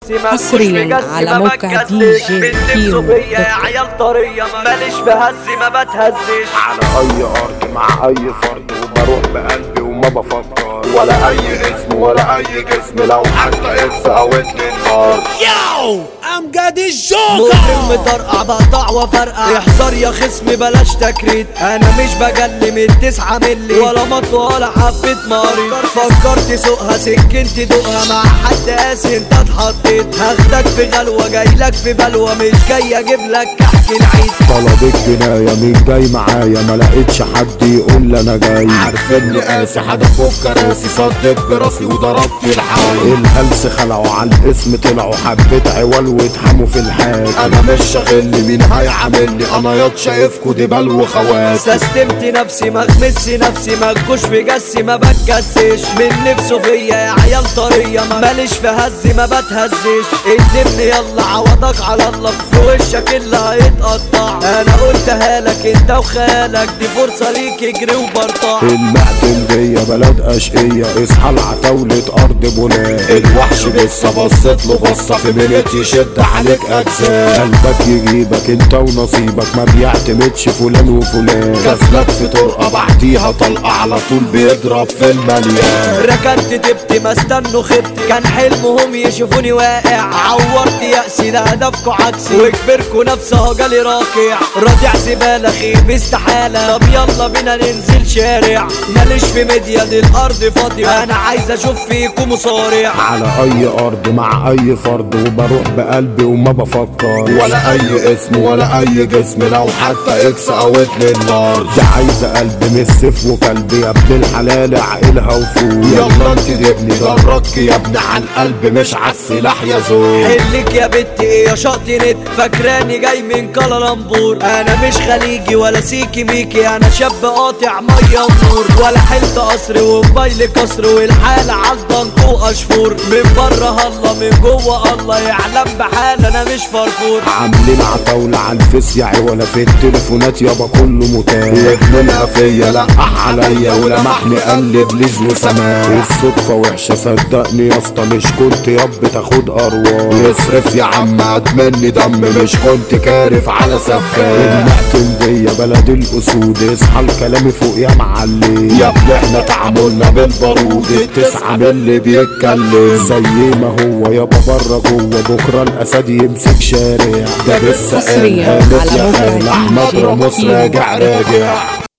ما تخش حصرياً في جس على ما موقع بتجسش. دي جي من كيمو نفسه فيا يا دوت كوم. عيال طرية ماليش في هز ما بتهزش على اي ارض مع اي فرد وبروح بقلبي وما بفكر ولا اي اسم ولا اي جسم لو حتى اكس او اتنين نار ياو امجد الجوكر مجرم مطرقع بقطع وفرقع احذر يا خصم بلاش تكريت انا مش بجلي من تسعة ملي ولا مطوة ولا حبة مريض فكرت سوقها سكنت دوقها مع حد قاسي انت اتحطيت هاخدك في غلوة جايلك في بلوة مش جاي اجيب لك كحك العيد طلبت جناية مين جاي معايا ما لقيتش حد يقول لي انا جاي عارفني قاسي هدفك كراسي صدت براسي وضربت الحال الهلس خلعوا على الاسم طلعوا حبة عوال واتحموا في الحال انا مش شاغلني مين هيعاملني انا ياض شايفكوا دبال وخوات سستمت نفسي مغمس نفسي ما تجوش في جسي ما بتجسش من نفسه فيا يا عيال طرية ما- ماليش في هز ما بتهزش ادمني يلا عوضك على الله في وشك اللي هيتقطع انا قلتها لك انت وخالك دي فرصة ليك اجري وبرطع المعتمدية بلد أشقية اصحى العتاولة أرض بناء الوحش لسه بصيت له بصة في منت يشد عليك أجزاء قلبك يجيبك انت ونصيبك ما بيعتمدش فلان وفلان كسلك في طرقة بعديها طلقة على طول بيضرب في المليان ركنت تبت ما استنوا خبت كان حلمهم يشوفوني واقع عورت يأسي ده هدفكوا عكسي وكبركوا نفسها جالي راكع رادع زبالة خيب استحالة طب يلا بينا ننزل شارع ماليش في ميديا دي الأرض فاضية أنا عايز أشوف فيكم مصارع على أي أرض مع أي فرد وبروح بقلبي وما بفكر ولا أي اسم ولا أي جسم لو حتى إكس أو اتنين نار دي عايزة قلب من السيف وكلب يا ابن الحلال عقلها وفوق يلا انت تبني ضرك يا ابن على القلب مش على السلاح يا زول حلك يا بت ايه يا شقط نت فاكراني جاي من كلالمبور انا مش خليجي ولا سيكي ميكي انا شاب قاطع ميه ونور ولا حلت قصر وموبايلي كسر والحالة عالضنك اشفور من بره هلا من جوه الله يعلم بحال انا مش فرفور عاملين عتاولة على الفيس يا ولا في التليفونات يابا كله متاح ابننا فيا لقح عليا ولمحني قلب ليز وسماح الصدفة وحشة صدقني يا اسطى مش كنت ياب تاخد ارواح يصرف يا عم اتمني دم مش كنت كارف على سفاح المعتمدية بلد الاسود اصحى الكلام فوق يا معلم يا ابني احنا تعاملنا بالبارود التسعة من اللي بيتكلم زي ما هو يابا بره جوه بكره الاسد يمسك شارع ده لسه حصرياً قال على يا موقع خال احمد دي جي راموس كيمو. راجع راجع